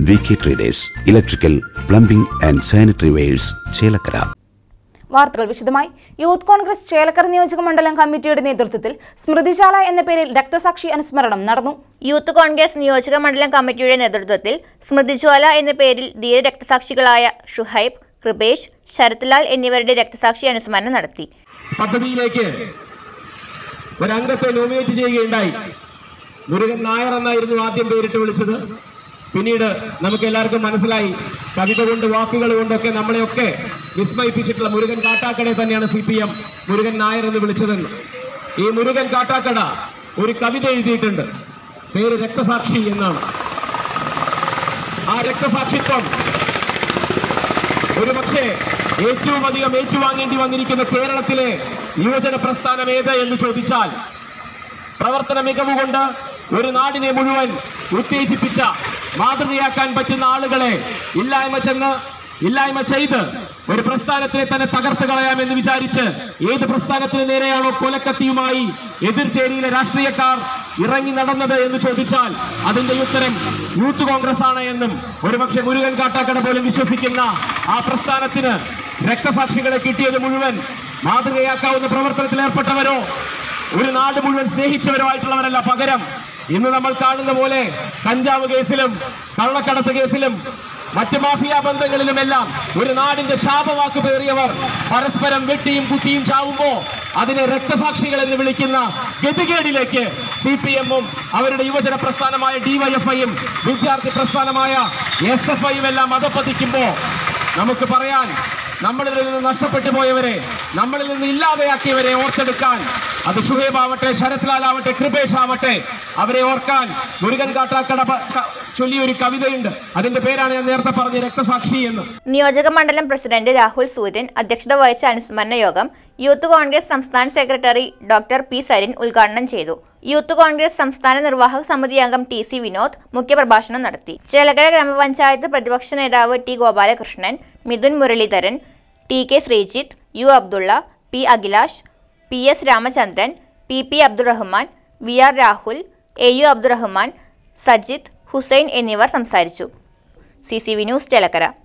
V K traders electrical plumbing and sanitary wares Chelakkara വാർത്തകൾ വിശദമായി youth Congress Chelakkara നിയോജക മണ്ഡലം കമ്മിറ്റിയുടെ നേതൃത്വത്തിൽ സ്മൃതിശാല എന്ന പേരിൽ രക്തസാക്ഷി അനുസ്മരണം നടന്നു യൂത്ത് കോൺഗ്രസ് നിയോജക മണ്ഡലം കമ്മിറ്റിയുടെ നേതൃത്വത്തിൽ സ്മൃതിജ്വാല എന്ന പേരിൽ ധീര രക്തസാക്ഷികളായ ഷുഹൈബ് കൃപേഷ് ശരത്ലാൽ എന്നിവരുടെ രക്തസാക്ഷി അനുസ്മരണം നടത്തി പദ്ധതിയിലേക്ക് ഒരംഗത്തെ നോമിനേറ്റ് ചെയ്യുകയുണ്ടായി മുരുകൻ നായർ എന്നായിരുന്നു ആദ്യം പേരിട്ട് വിളിച്ചത് പിന്നീട് നമുക്ക് എല്ലാവർക്കും മനസ്സിലായി കവിത കൊണ്ട് വാക്കുകൾ കൊണ്ടൊക്കെ നമ്മളെയൊക്കെ വിസ്മയിപ്പിച്ചിട്ടുള്ള മുരുകൻ കാട്ടാക്കടയെ തന്നെയാണ് C P M Murukan Nair എന്ന് വിളിച്ചതെന്ന് ഈ മുരുകൻ കാട്ടാക്കട ഒരു കവിത എഴുതിയിട്ടുണ്ട് പേര് രക്തസാക്ഷി എന്നാണ് ആ രക്തസാക്ഷിത്വം ഒരു പക്ഷേ ഏറ്റവും അധികം ഏറ്റുവാങ്ങേണ്ടി വന്നിരിക്കുന്ന കേരളത്തിലെ യുവജന പ്രസ്ഥാനം ഏത് എന്ന് ചോദിച്ചാൽ പ്രവർത്തന മികവുകൊണ്ട് ഒരു നാടിനെ മുഴുവൻ ഉത്തേജിപ്പിച്ച മാതൃകയാക്കാൻ പറ്റുന്ന ആളുകളെ ഇല്ലായ്മ ചെന്ന് ഇല്ലായ്മ ചെയ്ത് ഒരു പ്രസ്ഥാനത്തിനെ തന്നെ തകർത്ത് കളയാമെന്ന് വിചാരിച്ച് ഏത് പ്രസ്ഥാനത്തിന് നേരെയാണോ കൊലക്കത്തിയുമായി എതിർചേരിയിലെ രാഷ്ട്രീയക്കാർ ഇറങ്ങി നടന്നത് എന്ന് ചോദിച്ചാൽ അതിന്റെ ഉത്തരം യൂത്ത് കോൺഗ്രസ് ആണ് എന്നും ഒരുപക്ഷെ മുരുകൻ കാട്ടാക്കട പോലും വിശ്വസിക്കുന്ന ആ പ്രസ്ഥാനത്തിന് രക്തസാക്ഷികളെ കിട്ടിയത് മുഴുവൻ മാതൃകയാക്കാവുന്ന പ്രവർത്തനത്തിൽ ഏർപ്പെട്ടവരോ ഒരു നാട് മുഴുവൻ സ്നേഹിച്ചവരോ ആയിട്ടുള്ളവരല്ല പകരം ഇന്ന് നമ്മൾ കാണുന്ന പോലെ കഞ്ചാവ് കേസിലും കള്ളക്കടത്ത് കേസിലും മറ്റ് മാഫിയ ബന്ധങ്ങളിലുമെല്ലാം ഒരു നാടിന്റെ ശാപവാക്ക് പേറിയവർ പരസ്പരം വെട്ടിയും കുത്തിയും ചാവുമ്പോ അതിനെ രക്തസാക്ഷികൾ എന്ന് വിളിക്കുന്ന ഗതികേടിലേക്ക് സി പി എമ്മും അവരുടെ യുവജന പ്രസ്ഥാനമായ ഡിവൈഎഫ്ഐയും വിദ്യാർത്ഥി പ്രസ്ഥാനമായ എസ് എഫ് ഐയും എല്ലാം അധപ്പതിക്കുമ്പോ നമുക്ക് പറയാൻ നമ്മളിൽ നിന്ന് നഷ്ടപ്പെട്ടു പോയവരെ നമ്മളിൽ നിന്ന് ഇല്ലാതെയാക്കിയവരെ ഓർത്തെടുക്കാൻ അത് ഷുഹേബ് ആവട്ടെ ശരത്ലാൽ ആവട്ടെ കൃപേഷ് ആവട്ടെ അവരെ ഓർക്കാൻ മുരുകൻ കാട്ടാക്കട പ- ക- ചൊല്ലിയൊരു കവിതയുണ്ട് അതിന്റെ പേരാണ് ഞാൻ നേരത്തെ പറഞ്ഞ രക്തസാക്ഷി എന്ന് നിയോജക മണ്ഡലം പ്രസിഡന്റ് രാഹുൽ സൂര്യൻ അധ്യക്ഷത വഹിച്ച അനുസ്മരണ യോഗം യൂത്ത് കോൺഗ്രസ് സംസ്ഥാന സെക്രട്ടറി ഡോക്ടർ പി സരിൻ ഉദ്ഘാടനം ചെയ്തു യൂത്ത് കോൺഗ്രസ് സംസ്ഥാന നിർവാഹക സമിതി അംഗം ടി സി വിനോദ് മുഖ്യപ്രഭാഷണം നടത്തി ചേലക്കര ഗ്രാമപഞ്ചായത്ത് പ്രതിപക്ഷ നേതാവ് T Gopalakrishnan Midhun Muraleedharan T K Sreejith U Abdulla P Akhilash P S Ramachandran P P Abdurahman V R Rahul A U Abdurahman Sajith Hussain എന്നിവർ സംസാരിച്ചു C C V news Chelakkara